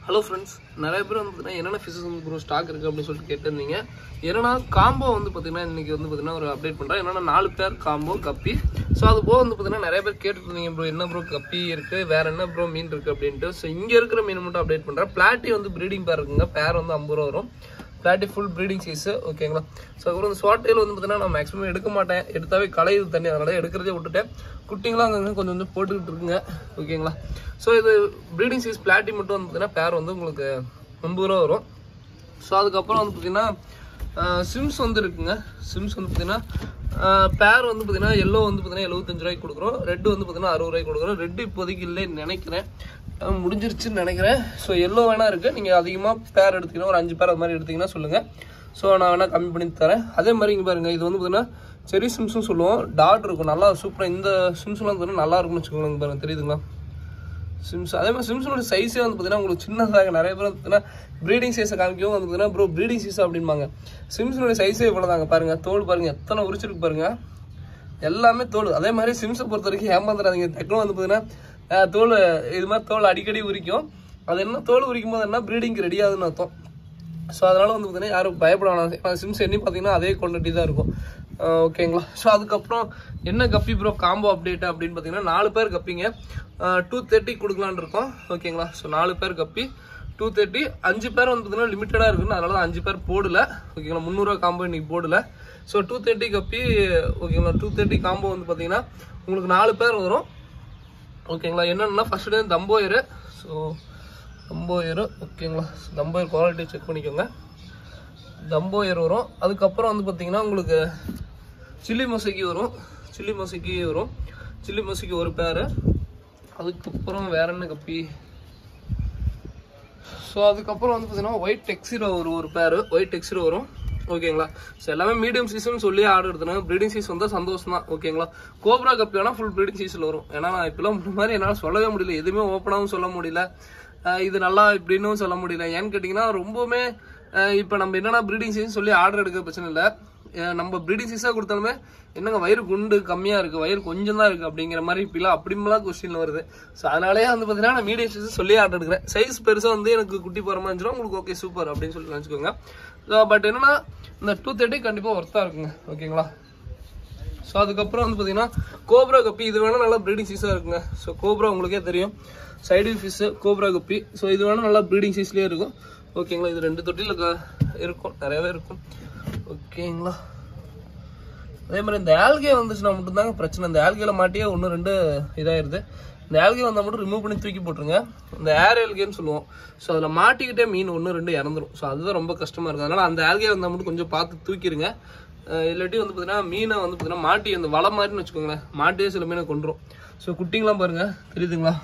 hello friends நிறைய பேர் வந்து பார்த்தீங்கன்னா என்னென்ன ஃபிஷஸ் வந்து ப்ரோ ஸ்டாக் இருக்குது அப்படின்னு சொல்லிட்டு கேட்டிருந்தீங்க என்னன்னா காம்போ வந்து பார்த்தீங்கன்னா இன்றைக்கி வந்து பார்த்தீங்கன்னா ஒரு அப்டேட் பண்ணுறேன் என்னன்னா நாலு பேர் காம்போ கப்பி ஸோ அது போக வந்து பார்த்தீங்கன்னா நிறைய பேர் கேட்டுருந்தீங்க ப்ரோ என்ன ப்ரோ கப்பி இருக்குது வேறு என்ன ப்ரோ மீன் இருக்குது அப்படின்ட்டு ஸோ இங்கே இருக்கிற மீன் மட்டும் அப்டேட் பண்ணுறேன் பிளாட்டி வந்து ப்ரீடிங் பேர் இருக்குங்க பேர் வந்து ஐம்பது ரூபா வரும் பிளாட்டி ஃபுல் ப்ரீடிங் சைஸ் ஓகேங்களா ஸோ அதுக்கப்புறம் இந்த ஷார்ட் டெயில் வந்து பார்த்தீங்கன்னா நான் மேக்ஸிமம் எடுக்க மாட்டேன் எடுத்தாவே களையுது தண்ணி அதனால எடுக்கிறதே விட்டுட்டேன் குட்டிங்களாம் அங்கங்கே கொஞ்சம் கொஞ்சம் போட்டுக்கிட்டு இருக்குங்க ஓகேங்களா ஸோ இது ப்ரீடிங் சைஸ் பிளாட்டி மட்டும் வந்து பார்த்தீங்கன்னா பேர் வந்து உங்களுக்கு ஐம்பது ரூபா வரும் ஸோ அதுக்கப்புறம் வந்து பார்த்தீங்கன்னா சிம்ஸ் வந்து இருக்குங்க சிம்ஸ் வந்து பார்த்தீங்கன்னா பேர் வந்து பார்த்தீங்கன்னா எல்லோ வந்து பார்த்தீங்கன்னா எழுபத்தஞ்சு ரூபாய்க்கு கொடுக்குறோம் ரெட் வந்து பார்த்தீங்கன்னா அறுபது ரூபாய்க்கு கொடுக்குறோம் ரெட் இப்போதைக்கு இல்லைன்னு நினைக்கிறேன் அஹ் முடிஞ்சிருச்சுன்னு நினைக்கிறேன் ஸோ எல்லோ வேணா இருக்குது நீங்கள் அதிகமாக பேர் எடுத்தீங்கன்னா ஒரு அஞ்சு பேர் அது மாதிரி எடுத்தீங்கன்னா சொல்லுங்கள் ஸோ நான் வேணால் கம்மி பண்ணி தரேன் அதே மாதிரி இங்கே பாருங்கள் இது வந்து பார்த்தீங்கன்னா செரி சிம்ஸும் சொல்லுவோம் டாட் இருக்கும் நல்லா சூப்பராக இந்த சிம்ஸ்லாம் வந்து நல்லா இருக்கும்னு வச்சுக்கோங்களேன் பாருங்க தெரியுதுங்களா சிம்ஸ் அதே மாதிரி சிம்ஸோட சைஸே வந்து பார்த்தீங்கன்னா உங்களுக்கு சின்னதாக நிறைய பேர் வந்து பார்த்தீங்கன்னா ப்ரீடிங் சைஸை காமிக்கவும் வந்து பார்த்தீங்கன்னா ப்ரோ ப்ரீடிங் சைஸ் அப்படிம்பாங்க சிம்ஸோட சைஸே இவ்வளோ தாங்க பாருங்கள் தோல் பாருங்கள் எத்தனை உரிச்சிருக்கு பாருங்கள் எல்லாமே தோல் அதே மாதிரி சிம்ஸை பொறுத்த வரைக்கும் ஏமாந்துடாதீங்க டக்குனு வந்து பார்த்தீங்கன்னா அஹ், தோல் இது மாதிரி தோல் அடிக்கடி உரிக்கும் அது என்ன தோல் உரிக்கும் போது என்ன ப்ரீடிங்க்கு ரெடி ஆகுதுன்னு அர்த்தம் ஸோ அதனால வந்து பார்த்தீங்கன்னா யாரும் பயப்பட வேணாம் சிம்ஸ் எண்ணி பார்த்தீங்கன்னா அதே குவாலிட்டி தான் இருக்கும் அஹ் ஓகேங்களா ஸோ அதுக்கப்புறம் என்ன கப்பி ப்ரோ காம்போ அப்டேட் அப்படின்னு பார்த்தீங்கன்னா நாலு பேர் கப்பிங்க டூ தேர்ட்டி கொடுக்கலான்னு இருக்கோம் ஓகேங்களா ஸோ நாலு பேர் கப்பி டூ தேர்ட்டி அஞ்சு பேர் வந்து பார்த்தீங்கன்னா லிமிட்டடாக இருக்குன்னு அதனால தான் அஞ்சு பேர் போடல ஓகேங்களா முந்நூறுவா காம்போ இன்னைக்கு போடல ஸோ டூ தேர்ட்டி கப்பி ஓகேங்களா டூ தேர்ட்டி காம்போ வந்து பார்த்தீங்கன்னா உங்களுக்கு நாலு பேர் வரும் ஓகேங்களா என்னென்னா ஃபர்ஸ்ட் டே தம்போயரு ஸோ தம்போயரு ஓகேங்களா தம்போயர் குவாலிட்டி செக் பண்ணிக்கோங்க தம்போயர் வரும் அதுக்கப்புறம் வந்து பார்த்தீங்கன்னா உங்களுக்கு சில்லி மொசைக்கு வரும் சில்லி மொசைக்கு வரும் சில்லி மொசைக்கு ஒரு பேர் அதுக்கப்புறம் வேற என்ன கப்பி ஸோ அதுக்கப்புறம் வந்து பார்த்தீங்கன்னா ஒயிட் டெக்ஸிரோ ஒரு ஒரு பேர் ஒயிட் டெக்ஸிரோ வரும் ஓகேங்களா ஸோ எல்லாமே மீடியம் சீசன் சொல்லி ஆர்டர் எடுத்தனாங்க ப்ரீடிங் சீஸ் வந்தால் சந்தோஷம் தான் ஓகேங்களா கோப்ரா கப்பி வேணால் ஃபுல் ப்ரீடிங் சீஸில் வரும் ஏன்னா நான் இப்பெல்லாம் இந்த மாதிரி என்னால் சொல்லவே முடியல எதுவுமே ஓப்பனாகவும் சொல்ல முடியல அஹ் இது நல்லா இப்படின்னும் சொல்ல முடியல ஏன்னு கேட்டிங்கன்னா ரொம்பவுமே இப்போ நம்ம என்னென்ன ப்ரீடிங் சீசன் சொல்லி ஆர்டர் எடுக்க பிரச்சனை இல்லை அஹ் நம்ம ப்ரீடிங் சீஸாக கொடுத்தாலுமே என்னங்க வயிறு குண்டு கம்மியாக இருக்குது வயிறு கொஞ்சம் தான் இருக்குது அப்படிங்கிற மாதிரி இப்பெல்லாம் அப்படிமெல்லாம் கொஸ்டின் வருது ஸோ அதனாலே வந்து பார்த்தீங்கன்னா நான் மீடியம் சைஸ் சொல்லி ஆர்டர் எடுக்கிறேன் சைஸ் பெருசாக வந்து எனக்கு குட்டி போகிற மாதிரி இருந்துச்சுன்னா உங்களுக்கு ஓகே சூப்பர் அப்படின்னு சொல்லி நினச்சிக்கோங்க ஸோ பட் என்னன்னா இந்த டூ தேர்ட்டி கண்டிப்பாக ஒர்த்தாக இருக்குங்க ஓகேங்களா ஸோ அதுக்கப்புறம் வந்து பார்த்தீங்கன்னா கோப்ரா கப்பி இது வேணால் நல்லா ப்ரீடிங் சீஸாக இருக்குங்க ஸோ கோப்ரா உங்களுக்கே தெரியும் side fish cobra guppy so இது வேணால் நல்லா ப்ரீடிங் சைஸ்லேயே இருக்கும் ஓகேங்களா இது ரெண்டு தொட்டியில் க- இருக்கும் நிறையவே இருக்கும் ஓகேங்களா அதே மாதிரி இந்த ஆல்கே வந்துச்சுன்னா மட்டும்தாங்க பிரச்சனை இந்த ஆல்கேல மாட்டியே ஒன்று ரெண்டு இதாயிருது இந்த ஆல்கே வந்தால் மட்டும் ரிமூவ் பண்ணி தூக்கி போட்டுருங்க இந்த ஏர் ஆல்கேன்னு சொல்லுவோம் ஸோ அதில் மாட்டிக்கிட்டே மீன் ஒன்று ரெண்டு இறந்துரும் ஸோ அதுதான் ரொம்ப கஷ்டமாக இருக்குது அதனால் அந்த ஆல்கே வந்தால் மட்டும் கொஞ்சம் பார்த்து தூக்கிடுங்க அஹ் இல்லாட்டி வந்து பார்த்தீங்கன்னா மீனை வந்து பார்த்தீங்கன்னா மாட்டி அந்த வலை மாதிரின்னு வச்சுக்கோங்களேன் மாட்டியே சில மீனை கொண்டுரும் ஸோ குட்டிங்களாம் பாருங்கள் தெரியுதுங்களா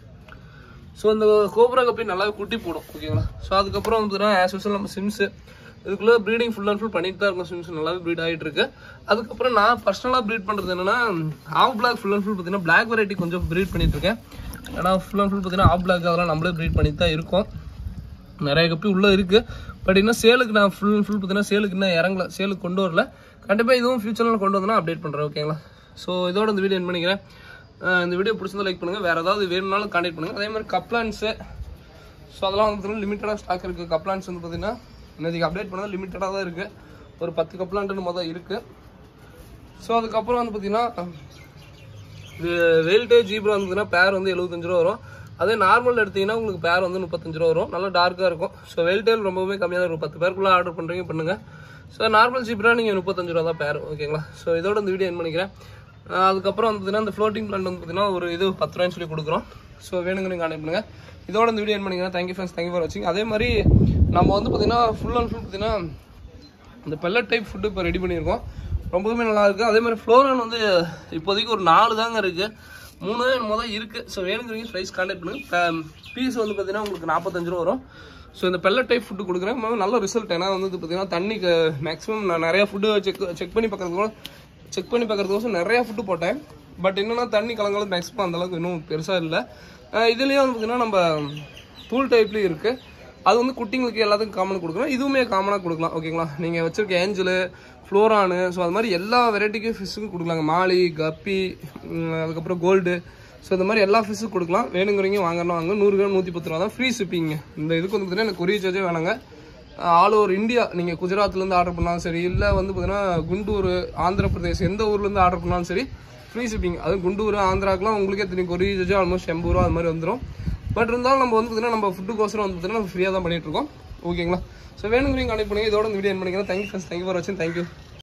ஸோ இந்த கோப்ரா கப்பி நல்லாவே குட்டி போடும் ஓகேங்களா ஸோ அதுக்கப்புறம் வந்து பார்த்தீங்கன்னா ஆஸ் யூஸ்வல் நம்ம சிம்ஸு இதுக்குள்ளே ப்ரீடிங் ஃபுல் அண்ட் ஃபுல் பண்ணிட்டு தான் இருக்கும் சிம்ஸ் நல்லாவே ப்ரீட் ஆகிட்டு இருக்கு அதுக்கப்புறம் நான் பர்சனலாக ப்ரீட் பண்ணுறது என்னன்னா half black full and full பார்த்தீங்கன்னா பிளாக் வெரைட்டி கொஞ்சம் ப்ரீட் பண்ணிட்டு இருக்கேன் ஏன்னா ஃபுல் அண்ட் ஃபுல் பார்த்தீங்கன்னா ஆஃப் பிளாக் அதெல்லாம் நம்மளே ப்ரீட் பண்ணிட்டு தான் இருக்கோம் நிறைய கப்பி உள்ளே இருக்குது பட் இன்னும் சேலுக்கு நான் ஃபுல் அண்ட் ஃபுல் பார்த்தீங்கன்னா சேலுக்கு இன்னும் இறங்கல சேலுக்கு கொண்டு வரல கண்டிப்பாக இதுவும் ஃபியூச்சரில் கொண்டு வந்தனா அப்டேட் பண்ணுறேன் ஓகேங்களா ஸோ இதோட இந்த வீடியோ என் பண்ணிக்கிறேன் அஹ் இந்த வீடியோ பிடிச்சிருந்தா லைக் பண்ணுங்கள் வேறு ஏதாவது வேணும்னாலும் கான்டெக்ட் பண்ணுங்கள் அதே மாதிரி கப்லான்ஸு ஸோ அதெல்லாம் வந்து லிமிட்டடாக ஸ்டாக் இருக்குது கப்லான்ஸ் வந்து பார்த்தீங்கன்னா இன்னைக்கு அப்டேட் பண்ணது லிமிட்டடாக தான் இருக்குது ஒரு பத்து கப்லான்ட்டு மொதல் இருக்குது ஸோ அதுக்கப்புறம் வந்து பார்த்தீங்கன்னா வெயில்டே ஜீப்ரா வந்து பேர் வந்து எழுபத்தஞ்சு ரூபா வரும் அதே நார்மல் எடுத்தீங்கன்னா உங்களுக்கு பேர் வந்து முப்பத்தஞ்சு ரூபா வரும் நல்லா டார்க்காக இருக்கும் ஸோ வெயில்டேல் ரொம்பவே கம்மியாக இருக்கும் பத்து பேருக்குள்ளே ஆர்டர் பண்ணுறீங்க பண்ணுங்கள் ஸோ நார்மல் ஜீப்ரா நீங்கள் முப்பத்தஞ்சு ரூபா தான் பேர் ஓகேங்களா ஸோ இதோட இந்த வீடியோ என் பண்ணிக்கிறேன் அஹ் அதுக்கப்புறம் வந்து பார்த்தீங்கன்னா இந்த ஃப்ளோட்டிங் பிளான் வந்து பார்த்தீங்கன்னா ஒரு இது பத்து ரூபாய்னு சொல்லி கொடுக்குறோம் ஸோ வேணுங்க நீங்கள் கான்டெக்ட் பண்ணுங்கள் இதோட இந்த வீடியோ என் பண்ணிக்கிறேன் தேங்க்யூ ஃப்ரெண்ட்ஸ் தேங்க்யூ ஃபார் வாட்சிங் அதே மாதிரி நம்ம வந்து பார்த்தீங்கன்னா ஃபுல் அண்ட் ஃபுல் பார்த்தீங்கன்னா இந்த பெல்லட் டைப் ஃபுட்டு இப்போ ரெடி பண்ணியிருக்கோம் ரொம்பவுமே நல்லா இருக்குது அதே மாதிரி ஃப்ளோரான் வந்து இப்போதைக்கு ஒரு நாலு தாங்க இருக்குது மூணு முதல் இருக்குது ஸோ வேணுங்கிறீங்க ப்ரைஸ் கான்டாக்ட் பண்ணுங்க பீஸ் வந்து பார்த்தீங்கன்னா உங்களுக்கு நாற்பத்தஞ்சு ரூபா வரும் ஸோ இந்த பெல்லட் டைப் ஃபுட்டு கொடுக்குறேன் மேம் நல்ல ரிசல்ட் ஏன்னா வந்து பார்த்தீங்கன்னா தண்ணிக்கு மேக்ஸிமம் நான் நிறையா ஃபுட்டு செக் செக் பண்ணி பார்க்கறதுக்கு செக் பண்ணி பார்க்கறதுக்கோசம் நிறையா ஃபுட்டு போட்டேன் பட் என்னன்னா தண்ணி கலங்காலும் மேக்ஸிமம் அந்தளவுக்கு இன்னும் பெருசாக இல்லை இதுலேயும் வந்து பார்த்தீங்கன்னா நம்ம தூள் டைப்லேயும் இருக்குது அது வந்து குட்டிங்களுக்கு எல்லாத்துக்கும் காமன் கொடுக்குறோம் இதுவுமே காமனாக கொடுக்கலாம் ஓகேங்களா நீங்கள் வச்சிருக்க ஏஞ்சலு ஃப்ளோரானு ஸோ அது மாதிரி எல்லா வெரைட்டிக்கும் ஃபிஷ்ஷுக்கும் கொடுக்கலாங்க மாலி கப்பி ம், அதுக்கப்புறம் கோல்டு ஸோ இந்த மாதிரி எல்லா ஃபிஷ்ஷும் கொடுக்கலாம் வேணுங்கிறவங்க வாங்கணும் வாங்க நூறு கிராம் நூற்றி பத்து ரூபா தான் ஃப்ரீ ஷிப்பிங்க இந்த இதுக்கு வந்து பார்த்தீங்கன்னா எனக்கு கொரியர் சார்ஜே வேணாங்க ஆல் ஓவர் இந்தியா நீங்கள் குஜராத்லேருந்து ஆர்டர் பண்ணாலும் சரி இல்லை வந்து பார்த்தீங்கன்னா குண்டூர் ஆந்திர பிரதேஷ் எந்த ஊர்லேருந்து ஆர்டர் பண்ணாலும் சரி ஃப்ரீ ஷிப்பிங் அதுவும் குண்டூர் ஆந்திராக்கெலாம் உங்களுக்கே தெரியும் கொரியர் சார்ஜ் ஆல்மோஸ்ட் எண்பது ரூபா அது மாதிரி வந்துடும் பட் இருந்தாலும் நம்ம வந்து பார்த்தீங்கன்னா நம்ம ஃபுட்டுக்கோசரம் வந்து பார்த்தீங்கன்னா நம்ம ஃப்ரீயாக தான் பண்ணிட்டு இருக்கோம் ஓகேங்களா ஸோ வேணுங்கிறீங்க கனெக்ட் பண்ணுங்க இதோட இந்த வீடியோ என் பண்ணிக்கிறேன் தேங்க்யூ ஃப்ரெண்ட்ஸ் தேங்க்யூ ஃபார் வாட்சிங் தேங்க்யூ